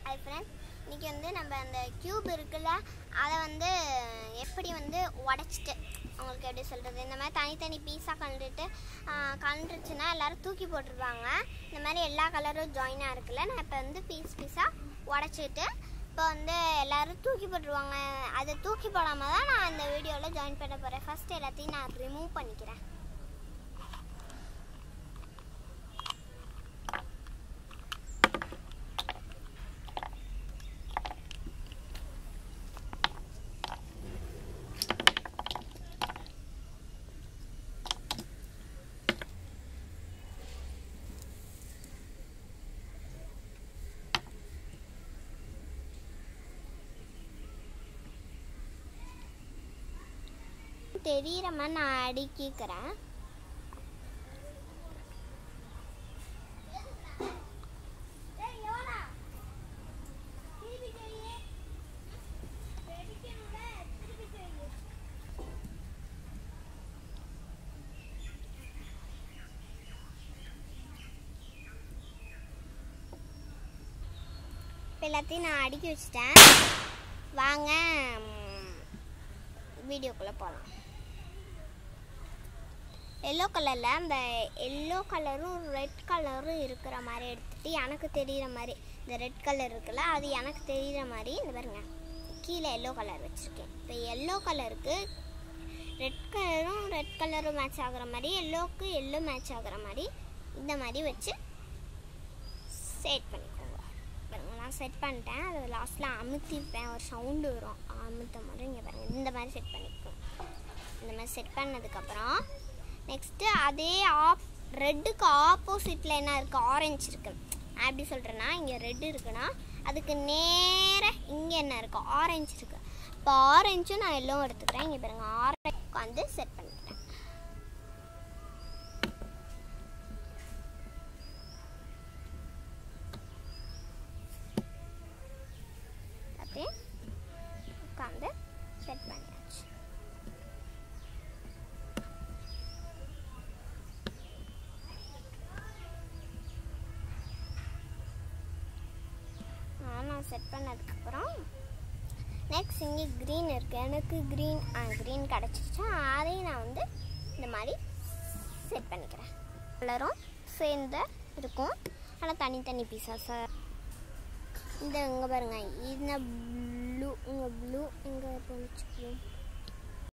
hi friends இன்றைக்கி வந்து நம்ம அந்த க்யூப் இருக்குல்ல அதை வந்து எப்படி வந்து உடச்சிட்டு உங்களுக்கு எப்படி சொல்கிறது இந்த மாதிரி தனித்தனி பீஸாக கலந்துட்டு கலந்துருச்சுன்னா எல்லோரும் தூக்கி போட்டுருவாங்க இந்த மாதிரி எல்லா கலரும் ஜாயினாக இருக்குல்ல நான் இப்போ வந்து பீஸ் பீஸாக உடச்சிட்டு இப்போ வந்து எல்லோரும் தூக்கி போட்டுருவாங்க அதை தூக்கி போடாமல் தான் நான் இந்த வீடியோவில் ஜாயின் பண்ண போகிறேன் ஃபஸ்ட்டு எல்லாத்தையும் நான் ரிமூவ் பண்ணிக்கிறேன் தெரியிற மாதிரி நான் அடுக்கிக்கிறேன் இப்போ எல்லாத்தையும் நான் அடுக்கி வச்சிட்டேன் வாங்க வீடியோக்குள்ளே போகலாம் எல்லோ கலரில் அந்த எல்லோ கலரும் ரெட் கலரும் இருக்கிற மாதிரி எடுத்துகிட்டு எனக்கு தெரிகிற மாதிரி இந்த ரெட் கலர் இருக்குல்ல அது எனக்கு தெரிகிற மாதிரி இந்த பாருங்க கீழே எல்லோ கலர் வச்சுருக்கேன் இப்போ எல்லோ கலருக்கு ரெட் கலரும் ரெட் கலரும் மேட்ச் ஆகுற மாதிரி எல்லோவுக்கு எல்லோ மேட்ச் ஆகுற மாதிரி இந்த மாதிரி வச்சு செட் பண்ணிக்கோங்க பாருங்க நான் செட் பண்ணிட்டேன் அது லாஸ்ட்டில் அமுத்திப்பேன் ஒரு சவுண்டு வரும் அமுத்த மாதிரி இங்கே பாருங்கள் இந்த மாதிரி செட் பண்ணிக்கோ இந்த மாதிரி செட் பண்ணதுக்கப்புறம் நெக்ஸ்ட்டு அதே ஆப் ரெட்டுக்கு ஆப்போசிட்டில் என்ன இருக்குது ஆரஞ்சு இருக்குது நான் எப்படி சொல்கிறேன்னா இங்கே ரெட் இருக்குன்னா அதுக்கு நேராக இங்கே என்ன இருக்குது ஆரஞ்சு இருக்குது இப்போ ஆரஞ்சும் நான் எல்லோ எடுத்துக்கிறேன் இங்கே பாருங்க ஆரஞ்சு உட்காந்து செட் பண்ணிக்கிறேன் அப்படியே உட்காந்து செட் பண்ணியாச்சு நான் செட் பண்ணதுக்கப்புறம் நெக்ஸ்ட் இங்கே க்ரீன் இருக்குது எனக்கு க்ரீன் க்ரீன் கிடச்சிருச்சா அதையும் நான் வந்து இந்த மாதிரி செட் பண்ணிக்கிறேன் கலரும் சேர்ந்து இருக்கும் ஆனால் தனித்தனி பீஸாஸாக இந்த இங்கே பாருங்க இந்த ப்ளூ இங்கே ப்ளூ இங்கே இருந்துச்சு ப்ளூ